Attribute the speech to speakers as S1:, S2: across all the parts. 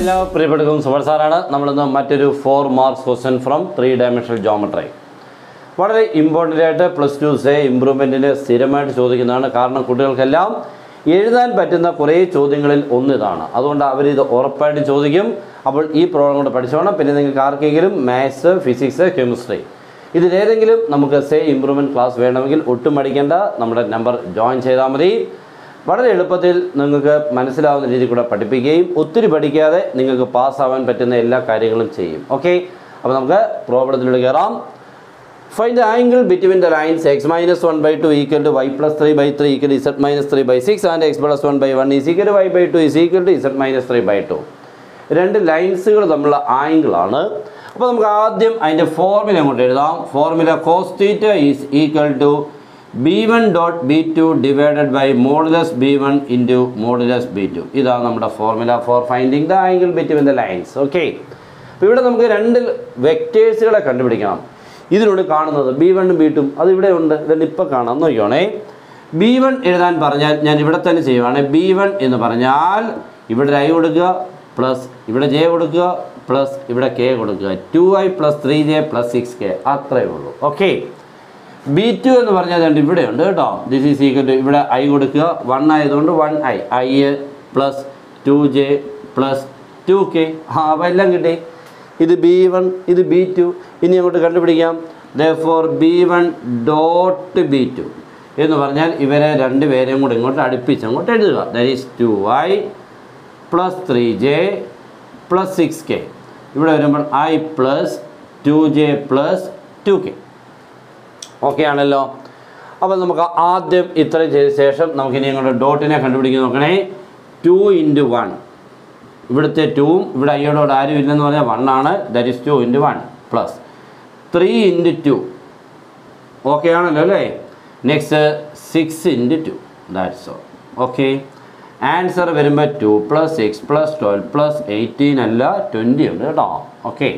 S1: എല്ലാ പ്രിയപ്പെട്ടവർക്കും സുബർ സാറാണ് നമ്മളിന്ന് മറ്റൊരു four marks question from three dimensional geometry വളരെ ഇമ്പോർട്ടൻ്റ് ആയിട്ട് പ്ലസ് ടു സേ ഇമ്പ്രൂവ്മെൻറ്റിന് സ്ഥിരമായിട്ട് ചോദിക്കുന്നതാണ് കാരണം കുട്ടികൾക്കെല്ലാം എഴുതാൻ പറ്റുന്ന കുറേ ചോദ്യങ്ങളിൽ ഒന്നിതാണ് അതുകൊണ്ട് അവരിത് ഉറപ്പായിട്ട് ചോദിക്കും അപ്പോൾ ഈ പ്രോബ്ലം കൂടെ പഠിച്ചോണം പിന്നെ നിങ്ങൾക്ക് ആർക്കെങ്കിലും മാത്സ് ഫിസിക്സ് കെമിസ്ട്രി ഇതിലേതെങ്കിലും നമുക്ക് സേ ഇമ്പ്രൂവ്മെൻറ്റ് ക്ലാസ് വേണമെങ്കിൽ ഒട്ടും മടിക്കേണ്ട നമ്മുടെ നമ്പർ ജോയിൻ ചെയ്താൽ മതി വളരെ എളുപ്പത്തിൽ നിങ്ങൾക്ക് മനസ്സിലാവുന്ന രീതിയിൽ കൂടെ പഠിപ്പിക്കുകയും ഒത്തിരി പഠിക്കാതെ നിങ്ങൾക്ക് പാസ്സാവാൻ പറ്റുന്ന എല്ലാ കാര്യങ്ങളും ചെയ്യും ഓക്കെ അപ്പോൾ നമുക്ക് പ്രോബ്ലത്തിലൂടെ കയറാം find angle between the lines x minus one by two equal to y plus three by three equal z minus three by six and x plus one by one is equal y by two is equal to z minus three by two രണ്ട് ലൈൻസുകൾ തമ്മിലുള്ള ആംഗിളാണ് അപ്പോൾ നമുക്ക് ആദ്യം അതിൻ്റെ formula അങ്ങോട്ട് എഴുതാം formula cos theta is equal to b one dot B two divided by modulus b one into modulus b two ഇതാണ് നമ്മുടെ formula for finding the angle between the lines okay അപ്പോൾ ഇവിടെ നമുക്ക് രണ്ട് വെക്റ്റേഴ്സുകളെ കണ്ടുപിടിക്കണം ഇതിലൂടെ കാണുന്നത് ബി വണ്ണും ബി ടും അത് ഇവിടെ ഉണ്ട് ഇതുകൊണ്ട് ഇപ്പോൾ കാണാം നോക്കിയോണേ ബി വൺ എഴുതാൻ പറഞ്ഞാൽ ഞാൻ ഇവിടെ തന്നെ ചെയ്യുവാണ് ബി വൺ എന്ന് പറഞ്ഞാൽ ഇവിടെ ഒരു ഐ കൊടുക്കുക പ്ലസ് ഇവിടെ ജെ കൊടുക്കുക പ്ലസ് ഇവിടെ കെ കൊടുക്കുക two i plus three j plus six k അത്രയേ ഉള്ളൂ ഓക്കെ ബി ടു എന്ന് പറഞ്ഞാൽ രണ്ട് ഇവിടെ ഉണ്ട് കേട്ടോ ദിസ് ഈസ് ഈക്വൽ ടു ഇവിടെ ഐ കൊടുക്കുക വൺ ആയതുകൊണ്ട് one i i plus two j plus two k ആ അപ്പോൾ എല്ലാം കിട്ടി ഇത് ബി വൺ ഇത് ബി ടു ഇനി അങ്ങോട്ട് കണ്ടുപിടിക്കാം the four b one dot B two എന്ന് പറഞ്ഞാൽ ഇവരെ രണ്ട് പേരെയും കൂടെ ഇങ്ങോട്ട് അടുപ്പിച്ച് അങ്ങോട്ട് എഴുതുക that is two i plus three j plus six k ഇവിടെ വരുമ്പോൾ i plus two j plus two k okay ആണല്ലോ അപ്പോൾ നമുക്ക് ആദ്യം ഇത്രയും ചെയ്ത ശേഷം നമുക്കിനി അങ്ങോട്ട് ഡോട്ടിനെ കണ്ടുപിടിക്കാൻ നോക്കണേ ടു ഇൻറ്റു വൺ ഇവിടുത്തെ ടൂവും ഇവിടെ അയ്യോടോട് ആരും ഇല്ലെന്ന് പറഞ്ഞാൽ വൺ ആണ് that is two into one plus three into two okay ആണല്ലോ അല്ലേ next six into two that's all okay answer വരുമ്പോൾ two plus six plus twelve plus eighteen അല്ല ട്വൻറ്റി ഉണ്ട് കേട്ടോ ഓക്കെ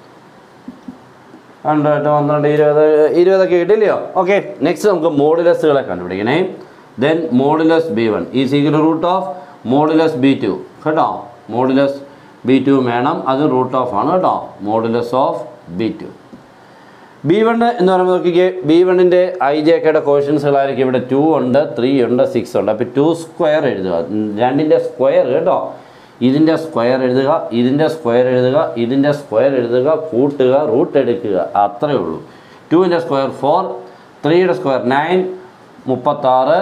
S1: രണ്ട് എട്ട് പന്ത്രണ്ട് ഇരുപത് ഇരുപതൊക്കെ കിട്ടില്ലയോ ഓക്കെ നെക്സ്റ്റ് നമുക്ക് മോഡുലസുകളെ കണ്ടുപിടിക്കണേ then modulus b one is equal root of modulus b two കേട്ടോ മോഡുലസ് ബി ടു വേണം അത് റൂട്ട് ഓഫ് ആണ് കേട്ടോ modulus of b two b one എന്ന് പറയുമ്പോൾ നോക്കിക്കേ ബി വണ്ണിൻ്റെ ഐ ജെ കെയുടെ ക്വസ്റ്റ്യൻസുകളായിരിക്കും ഇവിടെ ടു ഉണ്ട് ത്രീ ഉണ്ട് സിക്സ് ഉണ്ട് അപ്പോൾ ടു സ്ക്വയർ എഴുതുക രണ്ടിൻ്റെ സ്ക്വയർ കേട്ടോ ഇതിൻ്റെ സ്ക്വയർ എഴുതുക ഇതിൻ്റെ സ്ക്വയർ എഴുതുക ഇതിൻ്റെ സ്ക്വയർ എഴുതുക കൂട്ടുക റൂട്ട് എടുക്കുക അത്രയേ ഉള്ളൂ ടുവിൻ്റെ സ്ക്വയർ ഫോർ ത്രീയുടെ സ്ക്വയർ നയൻ മുപ്പത്താറ്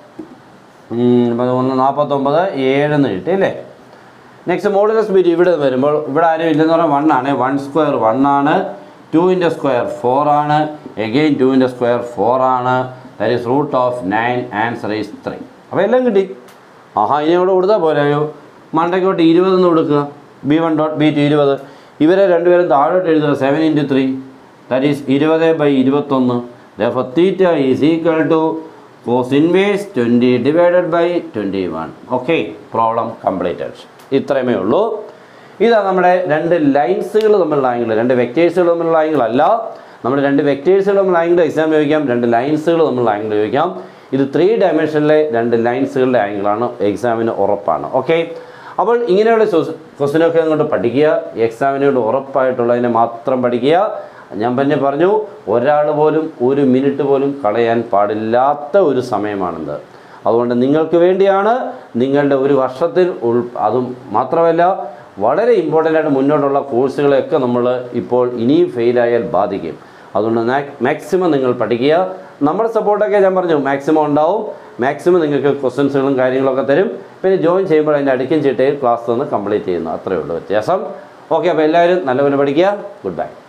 S1: ഒന്ന് നാൽപ്പത്തൊമ്പത് ഏഴെന്ന് കിട്ടി അല്ലേ നെക്സ്റ്റ് മോഡുലസ് ബി ഇവിടെ വരുമ്പോൾ ഇവിടെ ആരും ഇല്ലെന്ന് പറഞ്ഞാൽ വൺ ആണ് വൺ സ്ക്വയർ വൺ ആണ് ടുവിൻ്റെ സ്ക്വയർ ഫോർ ആണ് എഗെയിൻ ടുവിൻ്റെ സ്ക്വയർ ഫോർ ആണ് that is root of nine answer is three അപ്പോൾ എല്ലാം കിട്ടി ആഹാ ഇനി അങ്ങോട്ട് കൊടുത്താൽ പോരായോ മണ്ടയ്ക്കോട്ട് ഇരുപതെന്ന് കൊടുക്കുക B one dot B two ഇരുപത് ഇവരെ രണ്ടുപേരും താഴോട്ട് എഴുതുക seven into three that is ഇരുപത് ബൈ ഇരുപത്തൊന്ന് ദോ theta is equal to cos inverse twenty divided by twenty one okay problem completed ഇത്രയുമേ ഉള്ളൂ ഇതാണ് നമ്മുടെ രണ്ട് ലൈൻസുകൾ തമ്മിലുള്ള ആംഗിൾ രണ്ട് വെക്റ്റേഴ്സുകൾ തമ്മിലുള്ള ആംഗിൾ അല്ല നമ്മൾ രണ്ട് വെക്റ്റേഴ്സുകൾ തമ്മിലുള്ള ആംഗിൾ എക്സാം ചോദിക്കാം രണ്ട് ലൈൻസുകൾ തമ്മിലുള്ള ആംഗിൾ ചോദിക്കാം ഇത് ത്രീ ഡയമെൻഷനിലെ രണ്ട് ലൈൻസുകളുടെ ആംഗിളാണ് എക്സാമിന് ഉറപ്പാണ് ഓക്കെ അപ്പോൾ ഇങ്ങനെയുള്ള ക്വസ്റ്റിനൊക്കെ അങ്ങോട്ട് പഠിക്കുക എക്സാമിനോട് ഉറപ്പായിട്ടുള്ളതിനെ മാത്രം പഠിക്കുക ഞാൻ പിന്നെ പറഞ്ഞു ഒരാൾ പോലും ഒരു മിനിറ്റ് പോലും കളയാൻ പാടില്ലാത്ത ഒരു സമയമാണിത് അതുകൊണ്ട് നിങ്ങൾക്ക് വേണ്ടിയാണ് നിങ്ങളുടെ ഒരു വർഷത്തിൽ ഉൾ അതും മാത്രമല്ല വളരെ ഇമ്പോർട്ടൻ്റ് ആയിട്ട് മുന്നോട്ടുള്ള കോഴ്സുകളെയൊക്കെ നമ്മൾ ഇപ്പോൾ ഇനിയും ഫെയിലായാൽ ബാധിക്കും അതുകൊണ്ട് മാക്സിമം നിങ്ങൾ പഠിക്കുക നമ്മുടെ സപ്പോർട്ടൊക്കെ ഞാൻ പറഞ്ഞു മാക്സിമം ഉണ്ടാവും മാക്സിമം നിങ്ങൾക്ക് ക്വസ്റ്റ്യൻസുകളും കാര്യങ്ങളൊക്കെ തരും പിന്നെ ജോയിൻ ചെയ്യുമ്പോൾ അതിൻ്റെ അടുക്കും ചിട്ടയിൽ ക്ലാസ് തന്ന് കംപ്ലീറ്റ് ചെയ്യുന്നു അത്രയേ ഉള്ളൂ വ്യത്യാസം ഓക്കെ അപ്പോൾ എല്ലാവരും നല്ലപോലെ പഠിക്കുക ഗുഡ് ബൈ